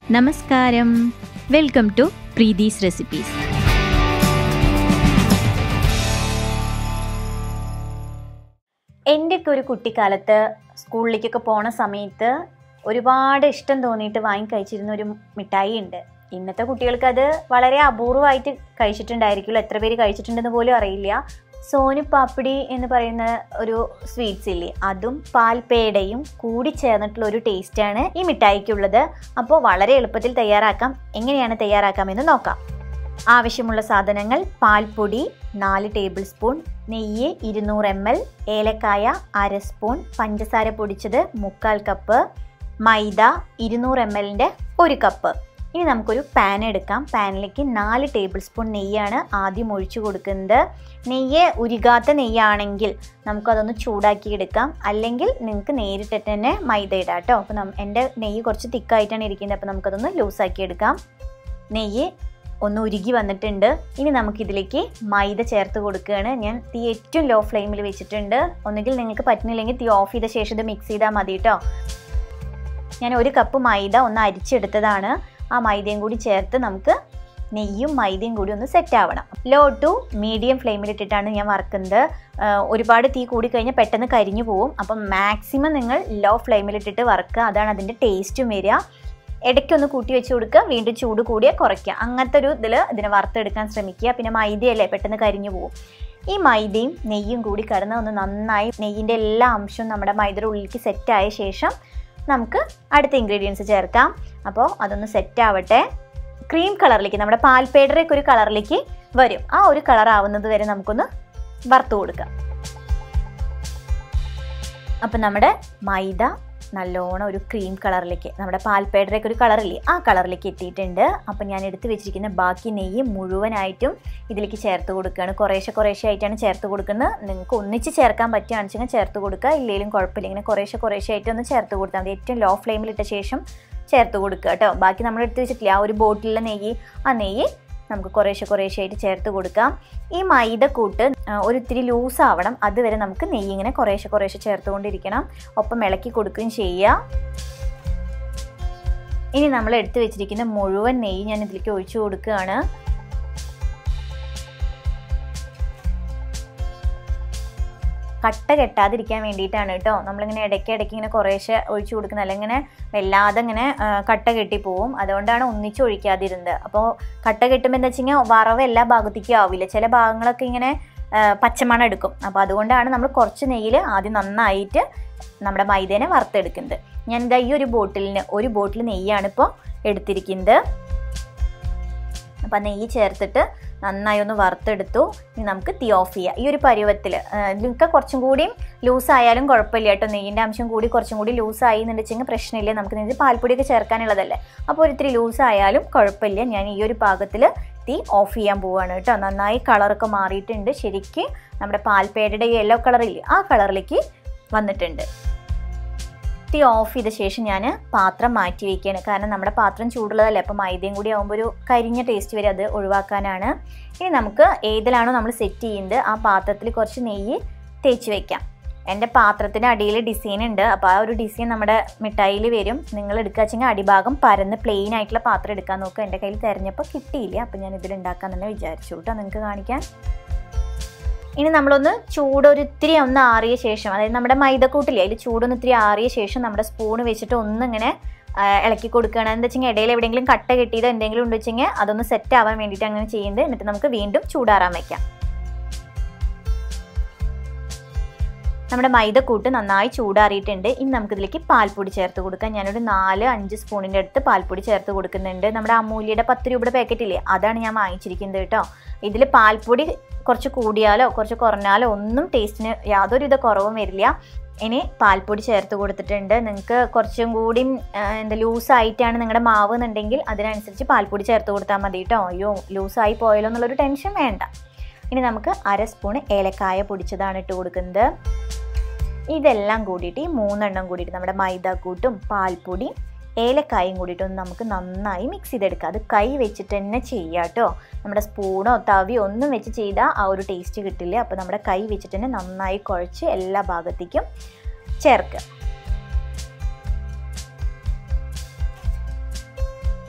നമസ്കാരം welcome to Preethi's recipes എൻ്റെയൊക്കെ ഒരു കുട്ടിക്കാലത്ത് സ്കൂളിലേക്കൊക്കെ പോണ സമയത്ത് ഒരുപാട് ഇഷ്ടം തോന്നിയിട്ട് വാങ്ങി കഴിച്ചിരുന്ന ഒരു മിഠായി ഉണ്ട് ഇന്നത്തെ കുട്ടികൾക്ക് അത് വളരെ അപൂർവമായിട്ട് കഴിച്ചിട്ടുണ്ടായിരിക്കുമല്ലോ എത്ര പേര് കഴിച്ചിട്ടുണ്ടെന്ന് പോലും അറിയില്ല സോനു പാപ്പിടി എന്ന് പറയുന്ന ഒരു സ്വീറ്റ്സ് ഇല്ലേ അതും പാൽപേടയും കൂടി ചേർന്നിട്ടുള്ള ഒരു ടേസ്റ്റാണ് ഈ മിഠായിക്കുള്ളത് അപ്പോൾ വളരെ എളുപ്പത്തിൽ തയ്യാറാക്കാം എങ്ങനെയാണ് തയ്യാറാക്കാമെന്ന് നോക്കാം ആവശ്യമുള്ള സാധനങ്ങൾ പാൽപ്പൊടി നാല് ടേബിൾ സ്പൂൺ നെയ്യ് ഇരുന്നൂറ് എം എൽ ഏലക്കായ അര സ്പൂൺ പഞ്ചസാര പൊടിച്ചത് മുക്കാൽ കപ്പ് മൈദ ഇരുന്നൂറ് എം എല്ലിൻ്റെ ഒരു കപ്പ് ഇനി നമുക്കൊരു പാൻ എടുക്കാം പാനിലേക്ക് നാല് ടേബിൾ സ്പൂൺ നെയ്യാണ് ആദ്യം ഒഴിച്ചു കൊടുക്കുന്നത് നെയ്യ് ഉരുകാത്ത നെയ്യാണെങ്കിൽ നമുക്കതൊന്ന് ചൂടാക്കി എടുക്കാം അല്ലെങ്കിൽ നിങ്ങൾക്ക് നേരിട്ട് തന്നെ മൈദ ഇടാം കേട്ടോ അപ്പോൾ നം എൻ്റെ നെയ്യ് കുറച്ച് തിക്കായിട്ടാണ് ഇരിക്കുന്നത് അപ്പോൾ നമുക്കതൊന്ന് ലൂസാക്കി എടുക്കാം നെയ്യ് ഒന്ന് ഉരുകി വന്നിട്ടുണ്ട് ഇനി നമുക്കിതിലേക്ക് മൈദ ചേർത്ത് കൊടുക്കുകയാണ് ഞാൻ തീ ഏറ്റവും ലോ ഫ്ലെയിമിൽ വെച്ചിട്ടുണ്ട് ഒന്നുകിൽ നിങ്ങൾക്ക് പറ്റുന്നില്ലെങ്കിൽ തീ ഓഫ് ചെയ്ത ശേഷം ഇത് മിക്സ് ചെയ്താൽ മതി കേട്ടോ ഞാൻ ഒരു കപ്പ് മൈദ ഒന്ന് അരിച്ചെടുത്തതാണ് ആ മൈദയും കൂടി ചേർത്ത് നമുക്ക് നെയ്യും മൈദയും കൂടി ഒന്ന് സെറ്റ് ആവണം ലോ ടു മീഡിയം ഫ്ലെയിമിലിട്ടിട്ടാണ് ഞാൻ വറുക്കുന്നത് ഒരുപാട് തീ കൂടി കഴിഞ്ഞാൽ പെട്ടെന്ന് കരിഞ്ഞു പോവും അപ്പം മാക്സിമം നിങ്ങൾ ലോ ഫ്ലെയിമിലിട്ടിട്ട് വറുക്കുക അതാണ് അതിൻ്റെ ടേസ്റ്റും വരിക ഇടയ്ക്കൊന്ന് കൂട്ടി വെച്ച് കൊടുക്കുക വീണ്ടും ചൂട് കൂടിയ കുറയ്ക്കുക അങ്ങനത്തെ ഒരു ഇതിൽ ഇതിനെ വറുത്തെടുക്കാൻ ശ്രമിക്കുക പിന്നെ മൈദയല്ലേ പെട്ടെന്ന് കരിഞ്ഞു പോകും ഈ മൈദയും നെയ്യും കൂടി കടന്ന് ഒന്ന് നന്നായി നെയ്യിൻ്റെ എല്ലാ അംശവും നമ്മുടെ മൈദയുടെ ഉള്ളിലേക്ക് സെറ്റായ ശേഷം നമുക്ക് അടുത്ത ഇൻഗ്രീഡിയൻസ് ചേർക്കാം അപ്പോൾ അതൊന്ന് സെറ്റ് ആവട്ടെ ക്രീം കളറിലേക്ക് നമ്മുടെ പാൽപേടറൊക്കെ ഒരു കളറിലേക്ക് വരും ആ ഒരു കളർ ആവുന്നത് വരെ നമുക്കൊന്ന് വറുത്ത് കൊടുക്കാം അപ്പം നമ്മുടെ മൈദ നല്ലോണം ഒരു ക്രീം കളറിലേക്ക് നമ്മുടെ പാൽപേടറൊക്കെ ഒരു കളറില്ലേ ആ കളറിലേക്ക് എത്തിയിട്ടുണ്ട് അപ്പം ഞാൻ എടുത്ത് വെച്ചിരിക്കുന്ന ബാക്കി നെയ്യ് മുഴുവനായിട്ടും ഇതിലേക്ക് ചേർത്ത് കൊടുക്കുകയാണ് കുറേശ്ശെ കുറേശ്ശെ ആയിട്ടാണ് ചേർത്ത് കൊടുക്കുന്നത് നിങ്ങൾക്ക് ഒന്നിച്ച് ചേർക്കാൻ പറ്റുകയാണെന്ന് വെച്ചാൽ ചേർത്ത് കൊടുക്കുക ഇല്ലെങ്കിലും കുഴപ്പമില്ല ഇങ്ങനെ കുറേശ്ശെ കുറേശ്ശെ ആയിട്ട് ഒന്ന് ചേർത്ത് കൊടുത്താൽ മതി ഏറ്റവും ലോ ഫ്ലെയിമിലിട്ട ശേഷം ചേർത്ത് കൊടുക്കുക കേട്ടോ ബാക്കി നമ്മൾ എടുത്ത് വെച്ചിട്ടില്ല ആ ഒരു ബോട്ടിലെ നെയ്യ് ആ നെയ്യ് നമുക്ക് കുറേശ്ശെ കുറേശ്ശെ ആയിട്ട് ചേർത്ത് കൊടുക്കാം ഈ മൈദ കൂട്ട് ഒരു ഇത്തിരി ലൂസ് ആവണം അതുവരെ നമുക്ക് നെയ്യ് ഇങ്ങനെ കുറേശ്ശെ കുറേശ്ശെ ചേർത്തുകൊണ്ടിരിക്കണം ഒപ്പം ഇളക്കി കൊടുക്കുകയും ചെയ്യുക ഇനി നമ്മൾ എടുത്തു വെച്ചിരിക്കുന്ന മുഴുവൻ നെയ്യ് ഞാൻ ഇതിലേക്ക് ഒഴിച്ചു കൊടുക്കുകയാണ് കട്ട കെട്ടാതിരിക്കാൻ വേണ്ടിയിട്ടാണ് കേട്ടോ നമ്മളിങ്ങനെ ഇടയ്ക്ക് ഇടയ്ക്ക് ഇങ്ങനെ കുറേശ്ശെ ഒഴിച്ചു കൊടുക്കുന്നത് അല്ലെങ്കിൽ ഇങ്ങനെ വല്ലാതെ ഇങ്ങനെ കട്ട കെട്ടി പോവും അതുകൊണ്ടാണ് ഒന്നിച്ച് ഒഴിക്കാതിരുന്നത് അപ്പോൾ കട്ട കെട്ടുമ്പോൾ എന്താ വെച്ച് കഴിഞ്ഞാൽ വറവ് എല്ലാ ഭാഗത്തേക്കും ആവില്ല ചില ഭാഗങ്ങളൊക്കെ ഇങ്ങനെ പച്ചമണം എടുക്കും അപ്പോൾ അതുകൊണ്ടാണ് നമ്മൾ കുറച്ച് നെയ്യിൽ ആദ്യം നന്നായിട്ട് നമ്മുടെ മൈദേനെ വറുത്തെടുക്കുന്നത് ഞാൻ ഇതാ ഈ ഒരു ബോട്ടിലിന് ഒരു ബോട്ടിൽ നെയ്യാണ് ഇപ്പോൾ എടുത്തിരിക്കുന്നത് അപ്പം നെയ്യ് ചേർത്തിട്ട് നന്നായി ഒന്ന് വറുത്തെടുത്തു ഇനി നമുക്ക് തീ ഓഫ് ചെയ്യാം ഈ ഒരു പരുവത്തിൽ നിങ്ങൾക്ക് കുറച്ചും കൂടിയും ലൂസായാലും കുഴപ്പമില്ല കേട്ടോ നെയ്യിൻ്റെ അംശം കൂടി കുറച്ചും കൂടി ലൂസായി എന്ന് വെച്ചെങ്കിൽ പ്രശ്നമില്ല നമുക്ക് നെയ്യ് പാൽപ്പൊടിയൊക്കെ ചേർക്കാനുള്ളതല്ലേ അപ്പോൾ ഒരിത്തിരി ലൂസായാലും കുഴപ്പമില്ല ഞാൻ ഈ ഒരു പാകത്തിൽ തീ ഓഫ് ചെയ്യാൻ പോവുകയാണ് കേട്ടോ നന്നായി കളറൊക്കെ മാറിയിട്ടുണ്ട് ശരിക്ക് നമ്മുടെ പാൽപ്പേടയുടെ യെല്ലോ കളറില്ലേ ആ കളറിലേക്ക് വന്നിട്ടുണ്ട് തീ ഓഫ് ചെയ്ത ശേഷം ഞാൻ പാത്രം മാറ്റി വയ്ക്കുകയാണ് കാരണം നമ്മുടെ പാത്രം ചൂടുള്ളതല്ലേ അപ്പോൾ മൈദയും കൂടി ആകുമ്പോൾ ഒരു കരിഞ്ഞ ടേസ്റ്റ് വരെ അത് ഒഴിവാക്കാനാണ് ഇനി നമുക്ക് ഏതിലാണോ നമ്മൾ സെറ്റ് ചെയ്യുന്നത് ആ പാത്രത്തിൽ കുറച്ച് നെയ്യ് തേച്ച് വെക്കാം എൻ്റെ പാത്രത്തിൻ്റെ അടിയിൽ ഡിസൈൻ ഉണ്ട് അപ്പോൾ ആ ഒരു ഡിസൈൻ നമ്മുടെ മിഠായിൽ വരും നിങ്ങൾ എടുക്കുക വെച്ചെങ്കിൽ അടിഭാഗം പരന്ന് പ്ലെയിൻ ആയിട്ടുള്ള പാത്രം എടുക്കാൻ നോക്കുക എൻ്റെ കയ്യിൽ തിരഞ്ഞപ്പോൾ കിട്ടിയില്ല അപ്പോൾ ഞാൻ ഇതിൽ ഉണ്ടാക്കാൻ തന്നെ വിചാരിച്ചു കേട്ടോ നിങ്ങൾക്ക് കാണിക്കാൻ ഇനി നമ്മളൊന്ന് ചൂടൊരിത്തിരി ഒന്ന് ആറിയ ശേഷം അതായത് നമ്മുടെ മൈദക്കൂട്ടില്ലേ അതിൽ ചൂടൊന്ന് ഇത്തിരി ആറിയ ശേഷം നമ്മുടെ സ്പൂൺ വെച്ചിട്ട് ഒന്നിങ്ങനെ ഇളക്കി കൊടുക്കുകയാണ് എന്താ വെച്ചെങ്കിൽ ഇടയിൽ എവിടെയെങ്കിലും കട്ട കെട്ടിയതോ എന്തെങ്കിലും ഉണ്ട് വെച്ചെങ്കിൽ അതൊന്ന് സെറ്റ് ആവാൻ വേണ്ടിയിട്ട് അങ്ങനെ ചെയ്യുന്നത് എന്നിട്ട് നമുക്ക് വീണ്ടും ചൂടാറാൻ വയ്ക്കാം നമ്മുടെ മൈദക്കൂട്ട് നന്നായി ചൂടാറിയിട്ടുണ്ട് ഇനി നമുക്കിതിലേക്ക് പാൽപ്പൊടി ചേർത്ത് കൊടുക്കാം ഞാനൊരു നാല് അഞ്ച് സ്പൂണിൻ്റെ അടുത്ത് പാൽപ്പൊടി ചേർത്ത് കൊടുക്കുന്നുണ്ട് നമ്മുടെ അമൂലിയുടെ പത്ത് രൂപയുടെ പാക്കറ്റ് ഇല്ലേ അതാണ് ഞാൻ വാങ്ങിച്ചിരിക്കുന്നത് കേട്ടോ ഇതിൽ പാൽപ്പൊടി കുറച്ച് കൂടിയാലോ കുറച്ച് കുറഞ്ഞാലോ ഒന്നും ടേസ്റ്റിന് യാതൊരുവിധ കുറവും വരില്ല ഇനി പാൽപ്പൊടി ചേർത്ത് കൊടുത്തിട്ടുണ്ട് നിങ്ങൾക്ക് കുറച്ചും കൂടി എന്താ ലൂസായിട്ടാണ് നിങ്ങളുടെ മാവ് എന്നുണ്ടെങ്കിൽ അതിനനുസരിച്ച് പാൽപ്പൊടി ചേർത്ത് കൊടുത്താൽ മതി കേട്ടോ അയ്യോ ലൂസായി പോയല്ലോ എന്നുള്ളൊരു ടെൻഷൻ വേണ്ട ഇനി നമുക്ക് അര സ്പൂൺ ഏലക്കായ പൊടിച്ചതാണ് ഇട്ട് കൊടുക്കുന്നത് ഇതെല്ലാം കൂടിയിട്ട് ഈ മൂന്നെണ്ണം കൂടിയിട്ട് നമ്മുടെ മൈദാക്കൂട്ടും പാൽപ്പൊടി ഏലക്കായും കൂടിയിട്ട് ഒന്ന് നമുക്ക് നന്നായി മിക്സ് ചെയ്തെടുക്കാം അത് കൈ വെച്ചിട്ട് തന്നെ ചെയ്യുക കേട്ടോ നമ്മുടെ സ്പൂണോ തവിയോ ഒന്നും വെച്ച് ചെയ്താൽ ആ ഒരു ടേസ്റ്റ് കിട്ടില്ല അപ്പോൾ നമ്മുടെ കൈ വെച്ചിട്ട് തന്നെ നന്നായി കുഴച്ച് എല്ലാ ഭാഗത്തേക്കും ചേർക്കുക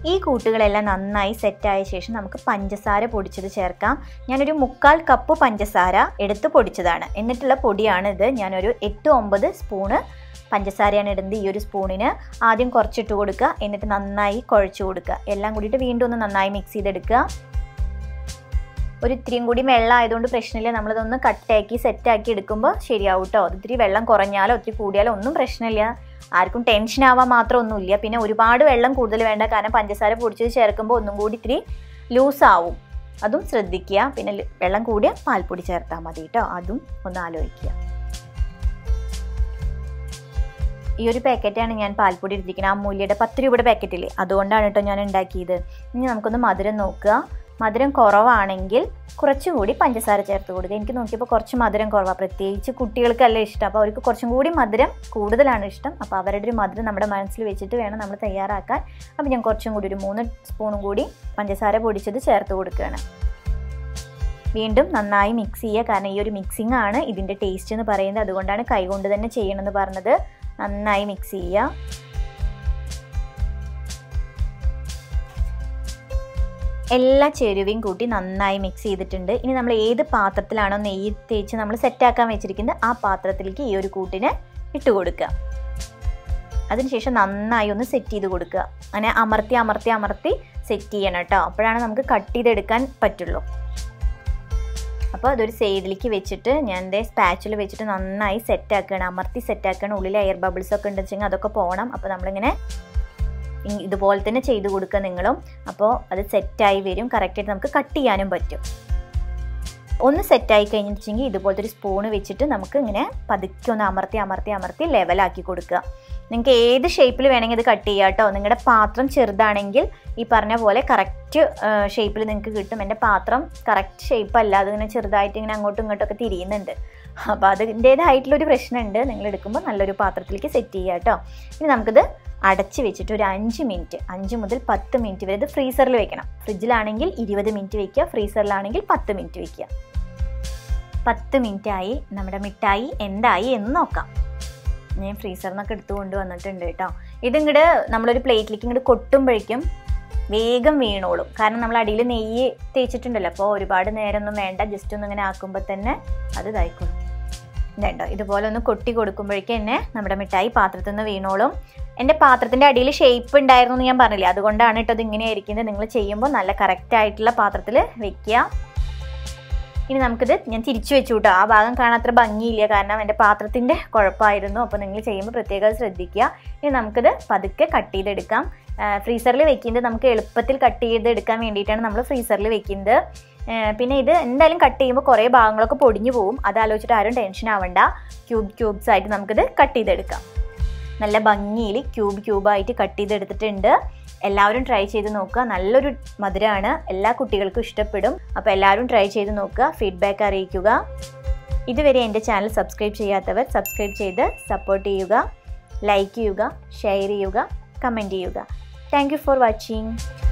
ഈ കൂട്ടുകളെല്ലാം നന്നായി സെറ്റായ ശേഷം നമുക്ക് പഞ്ചസാര പൊടിച്ചത് ചേർക്കാം ഞാനൊരു മുക്കാൽ കപ്പ് പഞ്ചസാര എടുത്ത് പൊടിച്ചതാണ് എന്നിട്ടുള്ള പൊടിയാണ് ഇത് ഞാനൊരു എട്ട് ഒമ്പത് സ്പൂണ് പഞ്ചസാരയാണ് ഇടുന്നത് ഈ ഒരു സ്പൂണിന് ആദ്യം കുറച്ചിട്ട് കൊടുക്കുക എന്നിട്ട് നന്നായി കുഴച്ച് കൊടുക്കുക എല്ലാം കൂടിയിട്ട് വീണ്ടും ഒന്ന് നന്നായി മിക്സ് ചെയ്തെടുക്കുക ഒരു ഇത്തിരിയും കൂടി വെള്ളം ആയതുകൊണ്ട് പ്രശ്നമില്ല നമ്മളിതൊന്ന് കട്ടാക്കി സെറ്റാക്കി എടുക്കുമ്പോൾ ശരിയാവും കേട്ടോ ഒത്തിരി വെള്ളം കുറഞ്ഞാലോ ഒത്തിരി കൂടിയാലോ ഒന്നും പ്രശ്നമില്ല ആർക്കും ടെൻഷൻ ആവാൻ മാത്രം ഒന്നുമില്ല പിന്നെ ഒരുപാട് വെള്ളം കൂടുതൽ വേണ്ട കാരണം പഞ്ചസാര പൊടിച്ചത് ചേർക്കുമ്പോൾ ഒന്നും കൂടി ഇത്തിരി ലൂസ് ആവും അതും ശ്രദ്ധിക്കുക പിന്നെ ല- വെള്ളം കൂടിയ പാൽപ്പൊടി ചേർത്താൽ മതി കേട്ടോ അതും ഒന്ന് ആലോചിക്കുക ഈ ഒരു പാക്കറ്റാണ് ഞാൻ പാൽപ്പൊടി എടുത്തിരിക്കുന്നത് അമൂല്യയുടെ പത്ത് രൂപയുടെ പാക്കറ്റില്ലേ അതുകൊണ്ടാണ് കേട്ടോ ഞാൻ ഉണ്ടാക്കിയത് ഇനി നമുക്കൊന്ന് മധുരം നോക്കുക മധുരം കുറവാണെങ്കിൽ കുറച്ചുകൂടി പഞ്ചസാര ചേർത്ത് കൊടുക്കുക എനിക്ക് നോക്കിയപ്പോൾ കുറച്ച് മധുരം കുറവാണ് പ്രത്യേകിച്ച് കുട്ടികൾക്കല്ല ഇഷ്ടം അപ്പോൾ അവർക്ക് കുറച്ചും കൂടി മധുരം കൂടുതലാണ് ഇഷ്ടം അപ്പോൾ അവരുടെ ഒരു മധുരം നമ്മുടെ മനസ്സിൽ വെച്ചിട്ട് വേണം നമ്മൾ തയ്യാറാക്കാൻ അപ്പോൾ ഞാൻ കുറച്ചും കൂടി ഒരു മൂന്ന് സ്പൂണും കൂടി പഞ്ചസാര പൊടിച്ചത് ചേർത്ത് കൊടുക്കുകയാണ് വീണ്ടും നന്നായി മിക്സ് ചെയ്യുക കാരണം ഈ ഒരു മിക്സിംഗ് ആണ് ഇതിൻ്റെ ടേസ്റ്റ് എന്ന് പറയുന്നത് അതുകൊണ്ടാണ് കൈകൊണ്ട് തന്നെ ചെയ്യണമെന്ന് പറഞ്ഞത് നന്നായി മിക്സ് ചെയ്യുക എല്ലാ ചേരുവയും കൂട്ടി നന്നായി മിക്സ് ചെയ്തിട്ടുണ്ട് ഇനി നമ്മൾ ഏത് പാത്രത്തിലാണോ നെയ്യ് തേച്ച് നമ്മൾ സെറ്റാക്കാൻ വെച്ചിരിക്കുന്നത് ആ പാത്രത്തിലേക്ക് ഈ ഒരു കൂട്ടിന് ഇട്ട് കൊടുക്കുക അതിനുശേഷം നന്നായി ഒന്ന് സെറ്റ് ചെയ്ത് കൊടുക്കുക അങ്ങനെ അമർത്തി അമർത്തി അമർത്തി സെറ്റ് ചെയ്യണം കേട്ടോ അപ്പോഴാണ് നമുക്ക് കട്ട് ചെയ്തെടുക്കാൻ പറ്റുള്ളൂ അപ്പോൾ അതൊരു സൈഡിലേക്ക് വെച്ചിട്ട് ഞാൻ ദേ സ്പാച്ചിൽ വെച്ചിട്ട് നന്നായി സെറ്റ് ആക്കുകയാണ് അമർത്തി സെറ്റ് ആക്കുകയാണ് ഉള്ളിൽ എയർ ബബിൾസ് ഒക്കെ ഉണ്ടെന്ന് വെച്ചെങ്കിൽ അതൊക്കെ പോകണം അപ്പോൾ നമ്മളിങ്ങനെ ഇ- ഇതുപോലെ തന്നെ ചെയ്ത് കൊടുക്കുക നിങ്ങളും അപ്പോൾ അത് സെറ്റായി വരും കറക്റ്റായിട്ട് നമുക്ക് കട്ട് ചെയ്യാനും പറ്റും ഒന്ന് സെറ്റായി കഴിഞ്ഞിട്ടുണ്ടെങ്കിൽ ഇതുപോലത്തെ ഒരു സ്പൂണ് വെച്ചിട്ട് നമുക്ക് ഇങ്ങനെ പതുക്കെ ഒന്ന് അമർത്തി അമർത്തി അമർത്തി ലെവലാക്കി കൊടുക്കുക നിങ്ങൾക്ക് ഏത് ഷേപ്പിൽ വേണമെങ്കിൽ ഇത് കട്ട് ചെയ്യാം കേട്ടോ നിങ്ങളുടെ പാത്രം ചെറുതാണെങ്കിൽ ഈ പറഞ്ഞ പോലെ കറക്റ്റ് ഷേപ്പിൽ നിങ്ങൾക്ക് കിട്ടും എൻ്റെ പാത്രം കറക്റ്റ് ഷേപ്പ് അല്ല അതിങ്ങനെ ചെറുതായിട്ട് ഇങ്ങനെ അങ്ങോട്ടും ഇങ്ങോട്ടും ഒക്കെ തിരിയുന്നുണ്ട് അപ്പോൾ അതിൻ്റേതായിട്ടുള്ളൊരു പ്രശ്നമുണ്ട് നിങ്ങൾ എടുക്കുമ്പോൾ നല്ലൊരു പാത്രത്തിലേക്ക് സെറ്റ് ചെയ്യുക കേട്ടോ ഇനി നമുക്കിത് അടച്ച് വെച്ചിട്ട് ഒരു അഞ്ച് മിനിറ്റ് അഞ്ച് മുതൽ പത്ത് മിനിറ്റ് വരെ ഇത് ഫ്രീസറിൽ വെക്കണം ഫ്രിഡ്ജിലാണെങ്കിൽ ഇരുപത് മിനിറ്റ് വെക്കുക ഫ്രീസറിലാണെങ്കിൽ പത്ത് മിനിറ്റ് വെക്കുക പത്ത് മിനിറ്റ് ആയി നമ്മുടെ മിഠായി എന്തായി എന്ന് നോക്കാം ഞാൻ ഫ്രീസറിൽ നിന്നൊക്കെ എടുത്തു കൊണ്ടുവന്നിട്ടുണ്ട് കേട്ടോ ഇതിങ്ങോട്ട് നമ്മളൊരു പ്ലേറ്റിലേക്ക് ഇങ്ങോട്ട് കൊട്ടുമ്പോഴേക്കും വേഗം വീണോളും കാരണം നമ്മൾ അടിയിൽ നെയ്യ് തേച്ചിട്ടുണ്ടല്ലോ അപ്പോൾ ഒരുപാട് നേരമൊന്നും വേണ്ട ജസ്റ്റ് ഒന്ന് ഇങ്ങനെ ആക്കുമ്പോൾ തന്നെ അത് ഇതായിക്കോളും ഇതുണ്ടോ ഇതുപോലെ ഒന്ന് കൊട്ടി കൊടുക്കുമ്പോഴേക്കും തന്നെ നമ്മുടെ മിഠായി പാത്രത്തിൽ നിന്ന് വീണോളും എൻ്റെ പാത്രത്തിൻ്റെ അടിയിൽ ഷേപ്പ് ഉണ്ടായിരുന്നു എന്ന് ഞാൻ പറഞ്ഞില്ലേ അതുകൊണ്ടാണ് കേട്ടോ ഇത് ഇങ്ങനെ ഇരിക്കുന്നത് നിങ്ങൾ ചെയ്യുമ്പോൾ നല്ല കറക്റ്റ് ആയിട്ടുള്ള പാത്രത്തിൽ വെക്കുക ഇനി നമുക്കിത് ഞാൻ തിരിച്ചു വെച്ചു കേട്ടോ ആ ഭാഗം കാണാൻ അത്ര ഭംഗിയില്ല കാരണം എൻ്റെ പാത്രത്തിൻ്റെ കുഴപ്പമായിരുന്നു അപ്പോൾ നിങ്ങൾ ചെയ്യുമ്പോൾ പ്രത്യേകം അത് ശ്രദ്ധിക്കുക ഇനി നമുക്കിത് പതുക്കെ കട്ട് ചെയ്തെടുക്കാം ഫ്രീസറിൽ വെക്കുന്നത് നമുക്ക് എളുപ്പത്തിൽ കട്ട് ചെയ്തെടുക്കാൻ വേണ്ടിയിട്ടാണ് നമ്മൾ ഫ്രീസറിൽ വെക്കുന്നത് ആ, പിന്നെ ഇത് എന്തായാലും കട്ട് ചെയ്യുമ്പോൾ കുറേ ഭാഗങ്ങളൊക്കെ പൊടിഞ്ഞു പോകും അത് ആലോചിച്ചിട്ട് ആരും ടെൻഷൻ ആവണ്ട ക്യൂബ് ക്യൂബ്സ് ആയിട്ട് നമുക്കിത് കട്ട് ചെയ്തെടുക്കാം നല്ല ഭംഗിയിൽ ക്യൂബ് ക്യൂബായിട്ട് കട്ട് ചെയ്തെടുത്തിട്ടുണ്ട് എല്ലാവരും ട്രൈ ചെയ്ത് നോക്കുക നല്ലൊരു മധുരമാണ് എല്ലാ കുട്ടികൾക്കും ഇഷ്ടപ്പെടും അപ്പോൾ എല്ലാവരും ട്രൈ ചെയ്ത് നോക്കുക ഫീഡ്ബാക്ക് അറിയിക്കുക ഇതുവരെ എൻ്റെ ചാനൽ സബ്സ്ക്രൈബ് ചെയ്യാത്തവർ സബ്സ്ക്രൈബ് ചെയ്ത് സപ്പോർട്ട് ചെയ്യുക ലൈക്ക് ചെയ്യുക ഷെയർ ചെയ്യുക കമൻറ്റ് ചെയ്യുക താങ്ക് യു ഫോർ വാച്ചിങ്